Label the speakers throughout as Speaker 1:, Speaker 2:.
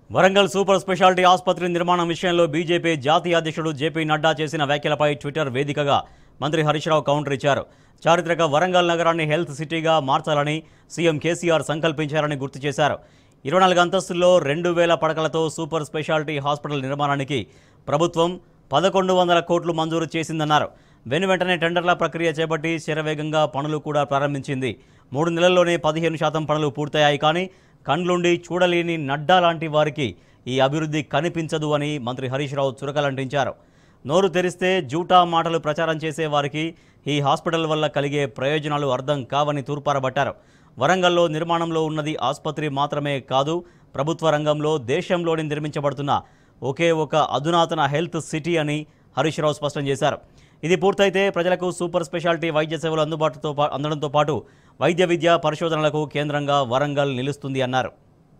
Speaker 1: Warangal super speciality ఆసుపత్రి నిర్మాణం విషయంలో బీజేపీ జాతీయ అధ్యక్షుడు జేపీ నడ్డా చేసిన వ్యాఖ్యలపై ట్విట్టర్ వేదికగా మంత్రి హరీష్ రావు కౌంటర్ ఇచ్చారు చారిత్రక వరంగల్ నగరాన్ని హెల్త్ సిటీగా మార్చాలని సీఎం కేసీఆర్ సంకల్పించారని గుర్తు చేశారు ఇరవై నాలుగు అంతస్తుల్లో రెండు వేల పడకలతో సూపర్ స్పెషాలిటీ హాస్పిటల్ నిర్మాణానికి ప్రభుత్వం పదకొండు వందల కోట్లు మంజూరు చేసిందన్నారు వెను వెంటనే టెండర్ల ప్రక్రియ చేపట్టి శరవేగంగా పనులు కూడా ప్రారంభించింది మూడు నెలల్లోనే పదిహేను శాతం పనులు పూర్తయ్యాయి కానీ కండ్లుండి చూడలేని నడ్డా లాంటి వారికి ఈ అభివృద్ధి కనిపించదు అని మంత్రి హరీష్ రావు చురకలంటించారు నోరు తెరిస్తే జూటా మాటలు ప్రచారం చేసే వారికి ఈ హాస్పిటల్ వల్ల కలిగే ప్రయోజనాలు అర్థం కావని తూర్పారబట్టారు వరంగల్లో నిర్మాణంలో ఉన్నది ఆసుపత్రి మాత్రమే కాదు ప్రభుత్వ రంగంలో దేశంలోని నిర్మించబడుతున్న ఒకే ఒక అధునాతన హెల్త్ సిటీ అని హరీష్ రావు స్పష్టం చేశారు ఇది పూర్తయితే ప్రజలకు సూపర్ స్పెషాలిటీ వైద్య సేవలు అందుబాటుతో పా- అందడంతో పాటు వైద్య విద్య పరిశోధనలకు కేంద్రంగా వరంగల్ నిలుస్తుంది అన్నారు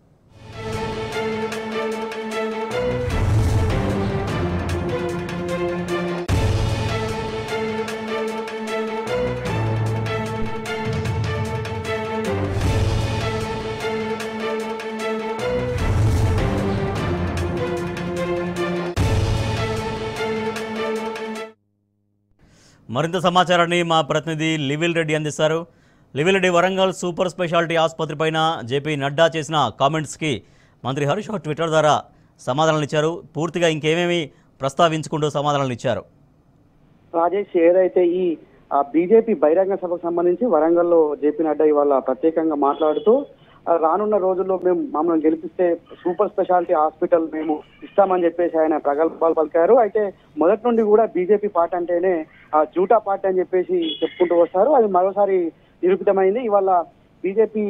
Speaker 1: మరింత సమాచారాన్ని మా ప్రతినిధి లివిల్ రెడ్డి అందిస్తారు లివిల్ రెడ్డి వరంగల్ సూపర్ స్పెషాలిటీ ఆసుపత్రి పైన జేపీ నడ్డా చేసిన కామెంట్స్కి మంత్రి హరీష్ రావు ట్విట్టర్ ద్వారా సమాధానాలు ఇచ్చారు పూర్తిగా ఇంకేమేమి ప్రస్తావించుకుంటూ సమాధానాలు ఇచ్చారు
Speaker 2: రాజేష్ ఏదైతే ఈ బీజేపీ బహిరంగ సభకు సంబంధించి వరంగల్లో జేపీ నడ్డా ఇవాళ ప్రత్యేకంగా మాట్లాడుతూ ఆ, రానున్న రోజుల్లో మేము మమ్మల్ని గెలిపిస్తే సూపర్ స్పెషాలిటీ హాస్పిటల్ మేము ఇస్తామని చెప్పేసి ఆయన ప్రగల్భాలు పలికారు అయితే మొదటి నుండి కూడా బీజేపీ పార్టీ అంటేనే ఆ, జూటా పార్టీ అని చెప్పేసి చెప్పుకుంటూ వస్తారు అది మరోసారి నిరూపితమైంది ఇవాళ బీజేపీ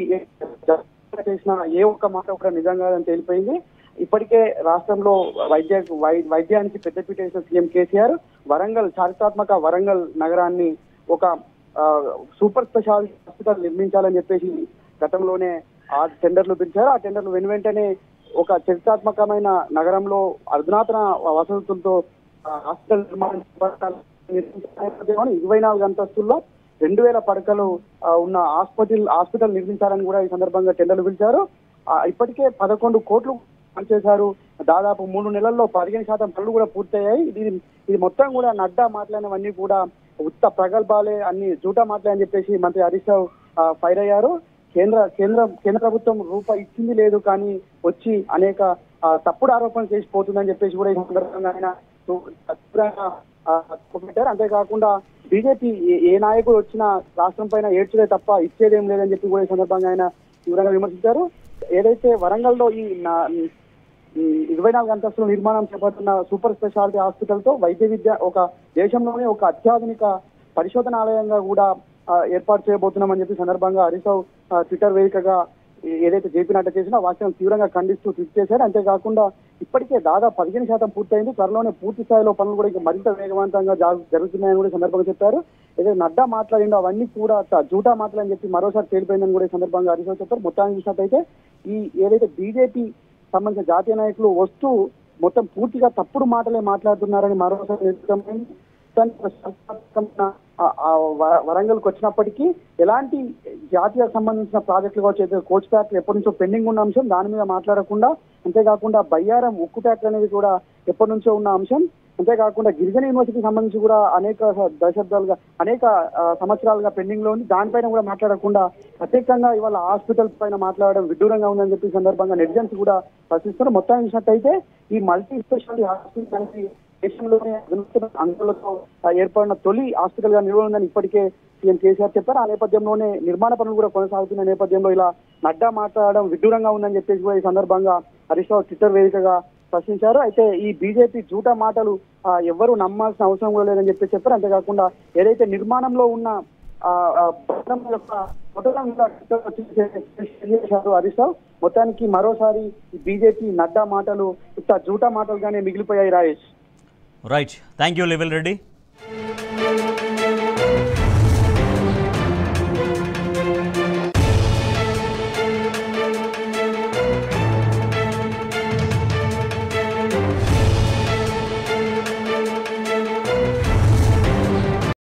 Speaker 2: చేసిన ఏ ఒక్క మాట కూడా నిజం కాదని తేలిపోయింది ఇప్పటికే రాష్ట్రంలో వైద్య వై- వైద్యానికి పెద్దపీట వేసిన సీఎం కేసీఆర్ వరంగల్ చారిత్రాత్మక వరంగల్ నగరాన్ని ఒక ఆ, సూపర్ స్పెషాలిటీ హాస్పిటల్ నిర్మించాలని చెప్పేసి గతంలోనే ఆ టెండర్లు పిలిచారు ఆ టెండర్లు వెను వెంటనే ఒక చరిత్రాత్మకమైన నగరంలో అధునాతన వసతులతో ఆ, హాస్పిటల్ నిర్మాణం చేపట్టాలని నిర్మించిన నేపథ్యంలో ఇరవై నాలుగు అంతస్తుల్లో రెండు వేల పడకలు ఆ, ఉన్న హాస్పిటల్ హాస్పిటల్ నిర్మించాలని కూడా ఈ సందర్భంగా టెండర్లు పిలిచారు ఆ, ఇప్పటికే పదకొండు కోట్లు పనిచేశారు దాదాపు మూడు నెలల్లో పదిహేను శాతం పనులు కూడా పూర్తయ్యాయి ఇది ఇది మొత్తం కూడా నడ్డా మాట్లాడినవన్నీ కూడా ఉత్త ప్రగల్భాలే అన్ని జూటా మాట్లాడని చెప్పేసి మంత్రి హరీష్ రావు ఆ, ఫైర్ అయ్యారు కేంద్ర కేంద్ర కేంద్ర ప్రభుత్వం రూపాయి ఇచ్చింది లేదు కానీ వచ్చి అనేక ఆ, తప్పుడు ఆరోపణలు చేసి పోతుందని చెప్పేసి కూడా ఈ సందర్భంగా ఆయన తీవ్రంగా, ఆ, పెట్టారు అంతేకాకుండా బీజేపీ ఏ- ఏ నాయకుడు వచ్చినా రాష్ట్రం పైన ఏడ్చలే తప్ప ఇచ్చేదేం లేదని చెప్పి కూడా ఈ సందర్భంగా ఆయన తీవ్రంగా విమర్శించారు ఏదైతే వరంగల్లో ఈ నా- ఈ ఇరవై నాలుగు అంతస్తుల నిర్మాణం చేపడుతున్న సూపర్ స్పెషాలిటీ హాస్పిటల్ తో వైద్య విద్య ఒక దేశంలోనే ఒక అత్యాధునిక పరిశోధనాలయంగా కూడా ఆ, ఏర్పాటు చేయబోతున్నామని చెప్పి సందర్భంగా హరీష్ రావు ఆ, ట్విట్టర్ వేదికగా ఏ- ఏదైతే జేపీ నడ్డా చేసినా వాక్యం తీవ్రంగా ఖండిస్తూ ట్వీట్ చేశారు అంతేకాకుండా ఇప్పటికే దాదాపు పదిహేను శాతం పూర్తయింది త్వరలోనే పూర్తి స్థాయిలో పనులు కూడా ఇంకా మరింత వేగవంతంగా జా- జరుగుతున్నాయని కూడా ఈ సందర్భంగా చెప్పారు ఏదైతే నడ్డా మాట్లాడిండో అవన్నీ కూడా త- జూటా మాటలని చెప్పి మరోసారి తేలిపోయిందని కూడా ఈ సందర్భంగా హరీష్ రావు చెప్పారు మొత్తానికి చూసినట్టయితే ఈ ఏదైతే బీజేపీ సంబంధించిన జాతీయ నాయకులు వస్తూ మొత్తం పూర్తిగా తప్పుడు మాటలే మాట్లాడుతున్నారని మరోసారి నిరూపితమైంది మొత్తానికి ఒక సంస్థాత్మకమైన ఆ- ఆ వ- వరంగల్కి వచ్చినప్పటికీ ఎలాంటి జాతీయ సంబంధించిన ప్రాజెక్టులు కావచ్చు అయితే కోచ్ ఫ్యాక్టరీ ఎప్పటి నుంచో పెండింగ్ ఉన్న అంశం దాని మీద మాట్లాడకుండా అంతేకాకుండా బయ్యారం ఉక్కు ఫ్యాక్టరీ అనేది కూడా ఎప్పటి నుంచో ఉన్న అంశం అంతేకాకుండా గిరిజన యూనివర్సిటీకి సంబంధించి కూడా అనేక స- దశాబ్దాలుగా అనేక ఆ, సంవత్సరాలుగా పెండింగ్ లో ఉంది దానిపైన కూడా మాట్లాడకుండా ప్రత్యేకంగా ఇవాళ హాస్పిటల్ పైన మాట్లాడడం విడ్డూరంగా ఉందని చెప్పి ఈ సందర్భంగా నెటిజన్స్ కూడా ప్రశ్నిస్తున్నారు మొత్తం చూసినట్టయితే ఈ మల్టీ స్పెషాలిటీ హాస్పిటల్ అనేది దేశంలోనే అధునాతన అంగులతో ఆ, ఏర్పడిన తొలి హాస్పిటల్ గా నిలవనుందని ఇప్పటికే సీఎం కేసీఆర్ చెప్పారు ఆ నేపథ్యంలోనే నిర్మాణ పనులు కూడా కొనసాగుతున్న నేపథ్యంలో ఇలా నడ్డా మాట్లాడడం విడ్డూరంగా ఉందని చెప్పేసి కూడా ఈ సందర్భంగా హరీష్ రావు ట్విట్టర్ వేదికగా ప్రశ్నించారు అయితే ఈ బీజేపీ జూటా మాటలు ఆ, ఎవ్వరూ నమ్మాల్సిన అవసరం కూడా లేదని చెప్పి చెప్పారు అంతేకాకుండా ఏదైతే నిర్మాణంలో ఉన్న ఆ, ఆ, భవనం యొక్క ఫోటోలను కూడా ట్విట్టర్ లో షేర్ చేశారు హరీష్ రావు మొత్తానికి మరోసారి ఈ బీజేపీ నడ్డా మాటలు ఇట్లా జూటా మాటలుగానే మిగిలిపోయాయి రాజేష్
Speaker 1: రైట్ థ్యాంక్ యూ లివిల్ రెడ్డి